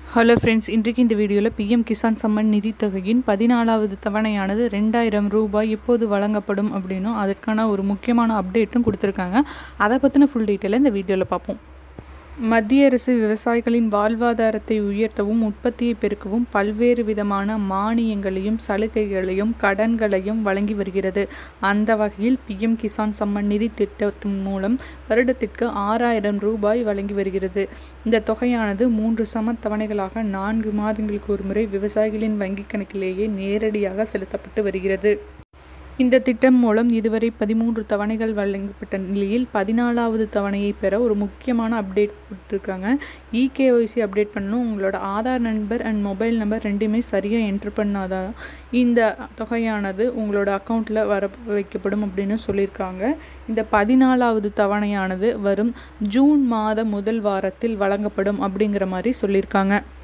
hello friends இன்றைக்கு இந்த வீடியோவில் பிஎம் கிசான் சம்மன் நிதி தொகையின் பதினாலாவது தவணையானது ரெண்டாயிரம் ரூபாய் எப்போது வழங்கப்படும் அப்படின்னும் அதற்கான ஒரு முக்கியமான அப்டேட்டும் கொடுத்துருக்காங்க அதை பற்றின ஃபுல் டீட்டெயிலை இந்த வீடியோவில் பார்ப்போம் மத்திய அரசு விவசாயிகளின் வாழ்வாதாரத்தை உயர்த்தவும் உற்பத்தியை பெருக்கவும் பல்வேறு விதமான மானியங்களையும் சலுகைகளையும் கடன்களையும் வழங்கி வருகிறது அந்த வகையில் பிஎம் கிசான் சம்மன் நிதி திட்டத்தின் மூலம் வருடத்திற்கு ஆறாயிரம் ரூபாய் வழங்கி வருகிறது இந்த தொகையானது மூன்று சம தவணைகளாக நான்கு மாதங்களுக்கு ஒருமுறை விவசாயிகளின் வங்கிக் கணக்கிலேயே நேரடியாக செலுத்தப்பட்டு வருகிறது இந்த திட்டம் மூலம் இதுவரை பதிமூன்று தவணைகள் வழங்கப்பட்ட நிலையில் பதினாலாவது தவணையை பெற ஒரு முக்கியமான அப்டேட் கொடுத்துருக்காங்க இகேஒய்சி அப்டேட் பண்ணணும் உங்களோட Aadhaar number and mobile number ரெண்டுமே சரியாக என்ட்ரு பண்ணாதான் இந்த தொகையானது உங்களோட அக்கௌண்ட்டில் வர வைக்கப்படும் அப்படின்னு சொல்லியிருக்காங்க இந்த பதினாலாவது தவணையானது வரும் ஜூன் மாத முதல் வாரத்தில் வழங்கப்படும் அப்படிங்கிற மாதிரி சொல்லியிருக்காங்க